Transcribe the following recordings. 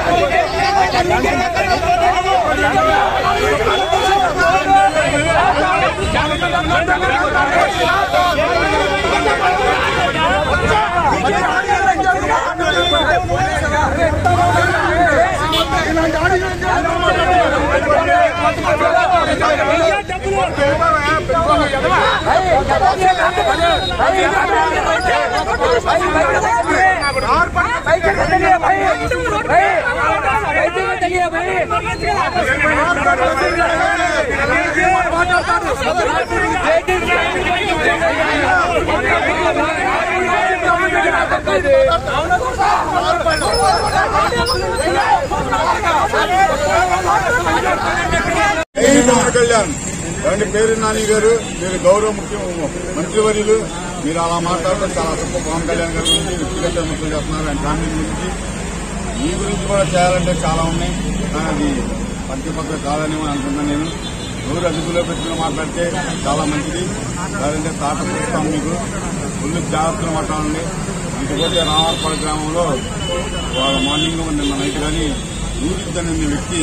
జై పవన్ కళ్యాణ్ ఏమంటే పేరు నాని గారు మీరు గౌరవ ముఖ్య మంత్రివర్యులు మీరు అలా మాట్లాడడం చాలా తప్పు పవన్ కళ్యాణ్ గారి గురించి వ్యక్తిగత విమర్శలు చేస్తున్నారు ఆయన ఫ్యామిలీ గురించి మీ గురించి కూడా చేయాలంటే చాలా ఉన్నాయి కానీ అది పద్ధతి కాదని అనుకుంటున్నాను నేను నూరు అదుపులో పెట్టుకుని మాట్లాడితే చాలా మంచిది లేదంటే తాట చూస్తాం మీకు ఫుల్ జాగ్రత్తలు మాట్లాడండి ఇకపోతే రామారపాడు గ్రామంలో వాళ్ళ మార్నింగ్ నిన్న నైట్ కానీ నూరిద్దనే వ్యక్తి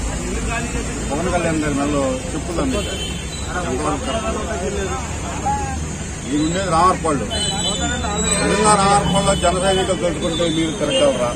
పవన్ కళ్యాణ్ గారి మెడలో చెప్పులు అందించారు ఎంతవరకు కరెక్ట్? మీరు ఉండేది రామర్పాళ్ళు నిజంగా రామర్పాళ్ళలో జన సైనికులు తోడుకుంటే మీరు కరెక్ట్ అవరా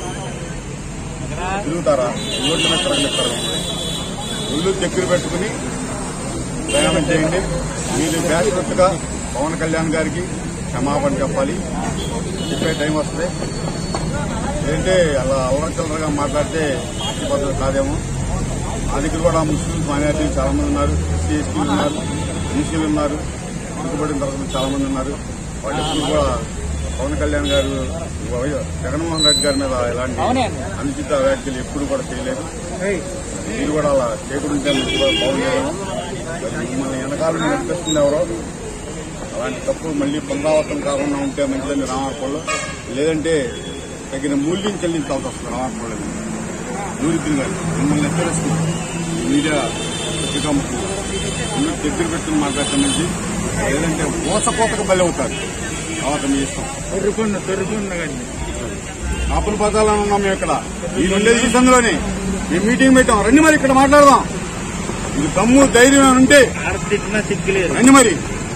తిరుగుతారా రోడ్ల మీద తరలిస్తారు ఒళ్ళు దగ్గర పెట్టుకుని ప్రయాణం చేయండి మీరు బ్యాస్పెట్టుగా పవన్ కళ్యాణ్ గారికి క్షమాపణ చెప్పాలి చెప్పే టైం వస్తుంది ఏంటంటే అలా అవరచలరగా మాట్లాడితే ఈ పద్ధతి కాదేమో మా దగ్గర కూడా ముస్లిం మైనార్టీలు చాలా మంది ఉన్నారు ఎస్సీ ఎస్టీలు ఉన్నారు బీసీలు ఉన్నారు వెనుకబడిన తరగతి చాలా మంది ఉన్నారు వాళ్ళు ఎప్పుడు కూడా పవన్ కళ్యాణ్ గారు వై- జగన్మోహన్ రెడ్డి గారి మీద ఎలాంటి అనుచిత వ్యాఖ్యలు ఎప్పుడు కూడా చేయలేదు మీరు కూడా అలా చేయకుంటే మంచిగా బాగుండేది మరి మిమ్మల్ని వెనకాల నడిపిస్తుంది ఎవరో అలాంటి తప్పు మళ్ళీ పునరావృతం కాకుండా ఉంటే మంచిదని రామాపల్లో లేదంటే తగిన మూల్యం చెల్లించాల్సి వస్తుంది రామాపల్లో దూరిద్ది గారు మిమ్మల్ని హెచ్చరిస్తుంది మీడియా పత్రికా ముఖ్యం మీరు దగ్గర పెట్టుకుని మాట్లాడటం నుంచి లేదంటే ఓసపోతకు బలి అవుతారు తర్వాత మీ ఇష్టం తొర్రుకున్న తొర్రుకున్న కానీ కాపుల పదాలను ఉన్నాం మేము ఇక్కడ ఈ ఉండేది ఈ సందులోనే మేము మీటింగ్ పెట్టాం రండి మరి ఇక్కడ మాట్లాడదాం ఇది దమ్ము ధైర్యం ఏమైనా ఉంటే ఆడతిట్టినా సిగ్గులేదు రండి మరి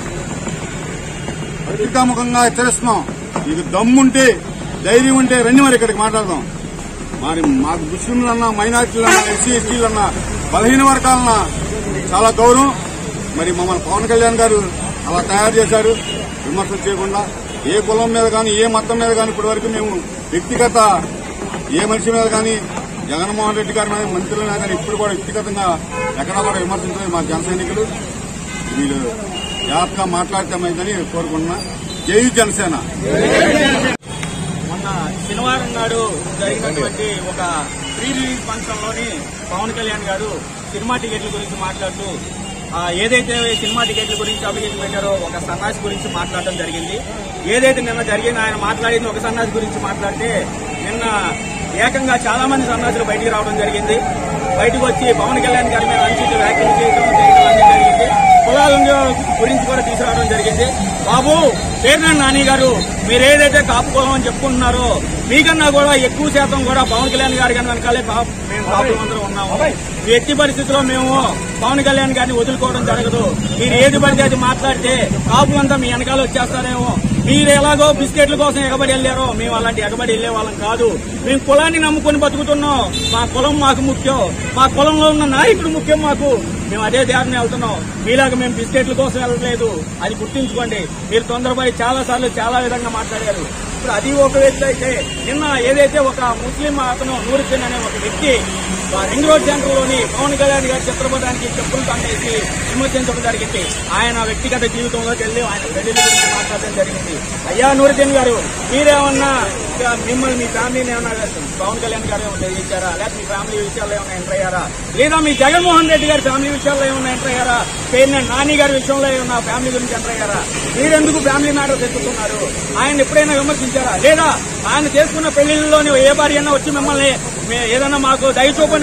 పత్రికాముఖంగా హెచ్చరిస్తున్నాం మీకు దమ్ముంటే ధైర్యం ఉంటే రండి మరి ఇక్కడికి మాట్లాడదాం మరి మాకు ముస్లింలన్నా మైనార్టీలన్నా ఎస్సీ ఎస్టీలన్నా బలహీన వర్గాలన్నా చాలా గౌరవం మరి మమ్మల్ని పవన్ కళ్యాణ్ గారు అలా తయారు చేశారు విమర్శలు చేయకుండా ఏ కులం మీద కానీ ఏ మతం మీద కానీ ఇప్పటి వరకు మేము వ్యక్తిగత ఏ మనిషి మీద కానీ జగన్మోహన్ రెడ్డి గారి మీద మంత్రుల మీద కానీ ఇప్పుడు కూడా వ్యక్తిగతంగా ఎక్కడా కూడా విమర్శించలేదు మా జన సైనికులు వీళ్ళు జాగ్రత్తగా మాట్లాడితే మంచిదని కోరుకుంటున్నా జై జనసేన మొన్న శనివారం నాడు జరిగినటువంటి ఒక ప్రీ రిలీజ్ ఫంక్షన్ లోని పవన్ కళ్యాణ్ గారు సినిమా టికెట్ల గురించి మాట్లాడుతూ ఆ, ఏదైతే సినిమా టికెట్ల గురించి అభివృద్ధి పెట్టారో ఒక సన్నాసి గురించి మాట్లాడడం జరిగింది ఏదైతే నిన్న జరిగింది ఆయన మాట్లాడింది ఒక సన్నాసి గురించి మాట్లాడితే నిన్న ఏకంగా చాలా మంది సన్నాసులు బయటికి రావడం జరిగింది బయటకు వచ్చి పవన్ కళ్యాణ్ గారి మీద అనుచిత వ్యాఖ్యలు చేయడం చేయడం అన్నీ జరిగింది కులాల గురించి కూడా తీసుకురావడం జరిగింది బాబు పేర్నాడు నాని గారు మీరు ఏదైతే కాపు కులం అని చెప్పుకుంటున్నారో మీకన్నా కూడా ఎక్కువ శాతం కూడా పవన్ కళ్యాణ్ గారి కన్నా వెనకాలే పా- మేము కాపులు అందరూ ఉన్నాము ఈ ఎట్టి పరిస్థితుల్లో మేము పవన్ కళ్యాణ్ గారిని వదులుకోవడం జరగదు మీరు ఏది పడితే అది మాట్లాడితే కాపులంతా మీ వెనకాల వచ్చేస్తారేమో మీరు ఎలాగో బిస్కెట్ల కోసం ఎగబడి వెళ్ళారో మేము అలాంటి ఎగబడి వెళ్లే వాళ్ళం కాదు మేము కులాన్ని నమ్ముకొని బతుకుతున్నాం మా కులం మాకు ముఖ్యం మా కులంలో ఉన్న నాయకుడు ముఖ్యం మాకు మేము అదే దారిని వెళ్తున్నాం మీలాగా మేము బిస్కెట్ల కోసం వెళ్ళట్లేదు అది గుర్తుంచుకోండి మీరు తొందరపడి చాలా సార్లు చాలా విధంగా మాట్లాడారు ఇప్పుడు అది ఒక వ్యక్తి అయితే నిన్న ఏదైతే ఒక ముస్లిం అతను నూరుద్దీన్ అనే ఒక వ్యక్తి ఆ రింగ్ రోడ్ సెంటర్ లోని పవన్ కళ్యాణ్ గారి చిత్రపటానికి చెప్పులు తండేసి విమర్శించడం జరిగింది ఆయన వ్యక్తిగత జీవితంలోకి వెళ్ళి ఆయన పెళ్లి గురించి మాట్లాడడం జరిగింది అయ్యా నూరుద్దీన్ గారు మీరేమన్నా ఇక మిమ్మల్ని మీ ఫ్యామిలీని ఏమన్నా పవన్ కళ్యాణ్ గారు ఏమన్నా తెలియచారా లేకపోతే మీ ఫ్యామిలీ విషయాల్లో ఏమైనా ఎంటర్ అయ్యారా లేదా మీ జగన్మోహన్ రెడ్డి గారి ఫ్యామిలీ విషయాల్లో ఏమైనా ఎంటర్ అయ్యారా పేరున నాని గారి విషయంలో ఏమన్నా ఫ్యామిలీ గురించి ఎంటర్ అయ్యారా మీరెందుకు ఫ్యామిలీ మ్యాటర్స్ ఎత్తుకున్నారు ఆయన ఎప్పుడైనా విమర్శించారా లేదా ఆయన చేసుకున్న పెళ్లిళ్ళలోని ఏ భార్య అయినా వచ్చి మిమ్మల్ని మే- ఏదైనా మాకు దయ చూపండి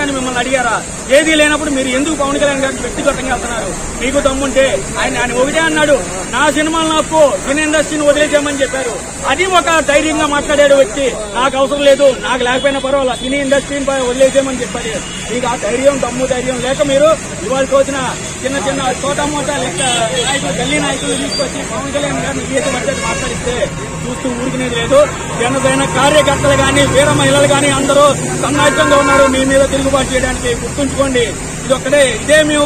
అని మిమ్మల్ని అడిగారా ఏదీ లేనప్పుడు మీరు ఎందుకు పవన్ కళ్యాణ్ గారికి వ్యక్తిగతంగా వెళ్తున్నారు మీకు దమ్ముంటే ఆయన ఆయన ఒకటే అన్నాడు నా సినిమాలు నాకు సినీ ఇండస్ట్రీని వదిలేసామని చెప్పారు అది ఒక ధైర్యంగా మాట్లాడాడు వ్యక్తి నాకు అవసరం లేదు నాకు లేకపోయినా పర్వాలేదు సినీ ఇండస్ట్రీని పై వదిలేసామని చెప్పారు మీకు ఆ ధైర్యం దమ్ము ధైర్యం లేక మీరు ఇవాళ వచ్చిన చిన్న చిన్న చోటా మోటా లెక్క నాయకులు గల్లీ నాయకులు తీసుకొచ్చి పవన్ కళ్యాణ్ గారిని గీత పద్ధతి మాట్లాడిస్తే చూస్తూ ఊరుకునేది లేదు జనసేన కార్యకర్తలు గాని వీర మహిళలు గాని అందరూ సన్నాహితంగా ఉన్నారు మీ మీద తిరుగుబాటు చేయడానికి గుర్తుంచుకోండి ఇది ఒక్కడే ఇదే మేము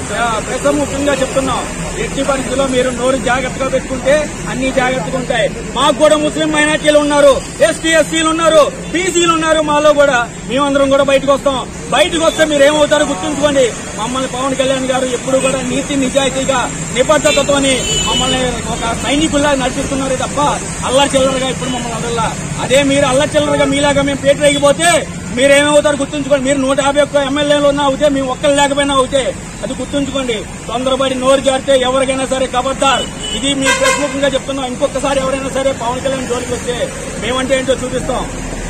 ప్రముఖంగా చెప్తున్నాం ఎట్టి పరిస్థితుల్లో మీరు నోరు జాగ్రత్తగా పెట్టుకుంటే అన్ని జాగ్రత్తగా ఉంటాయి మాకు కూడా ముస్లిం మైనార్టీలు ఉన్నారు ఎస్టీ ఎస్సీలు ఉన్నారు బీసీలు ఉన్నారు మాలో కూడా మేమందరం కూడా బయటకు వస్తాం బయటకు వస్తే మీరు ఏమవుతారో గుర్తుంచుకోండి మమ్మల్ని పవన్ కళ్యాణ్ గారు ఎప్పుడు కూడా నీతి నిజాయితీగా నిబద్ధతతోని మమ్మల్ని ఒక సైనికుల్లా నడిపిస్తున్నారు తప్ప అల్లరి చిల్లరగా ఇప్పుడు మమ్మల్ని వదల్లా అదే మీరు అల్లరి చిల్లరగా మీలాగా మేము పేటరేగిపోతే మీరేమవుతారు గుర్తుంచుకోండి మీరు నూట యాభై ఒక్క ఎమ్మెల్యేలు ఉన్నా అవుతే మేము ఒక్కరు లేకపోయినా అవుతే అది గుర్తుంచుకోండి తొందరపడి నోరు జారితే ఎవరికైనా సరే కబర్దార్ ఇది మీ ఫేస్బుక్గా చెప్తున్నాం ఇంకొకసారి ఎవరైనా సరే పవన్ కళ్యాణ్ జోలికి వస్తే మేమంటే ఏంటో చూపిస్తాం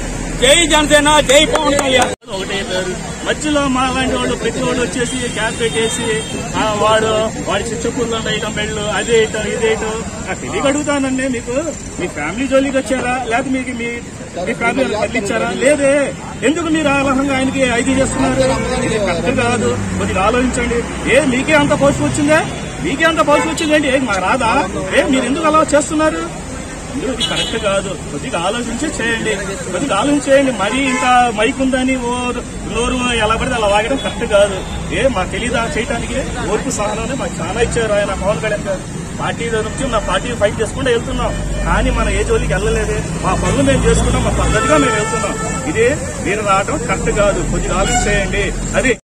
జై జనసేన జై పవన్ కళ్యాణ్ ఒకటే పేరు మధ్యలో మా లాంటి వాళ్ళు ప్రతి వాళ్ళు వచ్చేసి క్యాప్ పెట్టేసి ఆ, వాడు వాడి చిచ్చుకుల్లో వేయటం మెళ్ళు అదే ఇటం ఇదే ఇటం నాకు తెలియక అడుగుతానండి మీకు మీ ఫ్యామిలీ జోలికి వచ్చారా లేకపోతే మీకు మీ మీ ఫ్యామిలీ తగ్గించారా లేదే ఎందుకు మీరు ఆ రకంగా ఆయనకి ఐదు చేస్తున్నారు ఇది కరెక్ట్ కాదు కొద్దిగా ఆలోచించండి ఏ మీకే అంత పోస్ట్ వచ్చిందే మీకే అంత పోస్ట్ వచ్చిందేంటి ఏ మా రాదా ఏ మీరు ఎందుకు అలా చేస్తున్నారు ఇందులో ఇది కరెక్ట్ కాదు కొద్దిగా ఆలోచించి చేయండి కొద్దిగా ఆలోచించి చేయండి మరీ ఇంకా మైక్ ఉందని ఓ నోరు ఎలా పడితే అలా వాగడం కరెక్ట్ కాదు ఏ మాకు తెలీదా చేయటానికి ఓర్పు సహనాన్ని మాకు చాలా ఇచ్చారు ఆయన పవన్ కళ్యాణ్ గారు పార్టీ నుంచి నా పార్టీ ఫైట్ చేసుకుంటూ వెళ్తున్నాం కానీ మన ఏ జోలికి వెళ్ళలేదు మా పనులు మేము చేసుకున్నాం మా పద్ధతిగా మేము వెళ్తున్నాం ఇది మీరు రావడం కరెక్ట్ కాదు కొద్దిగా ఆలోచించి చేయండి అది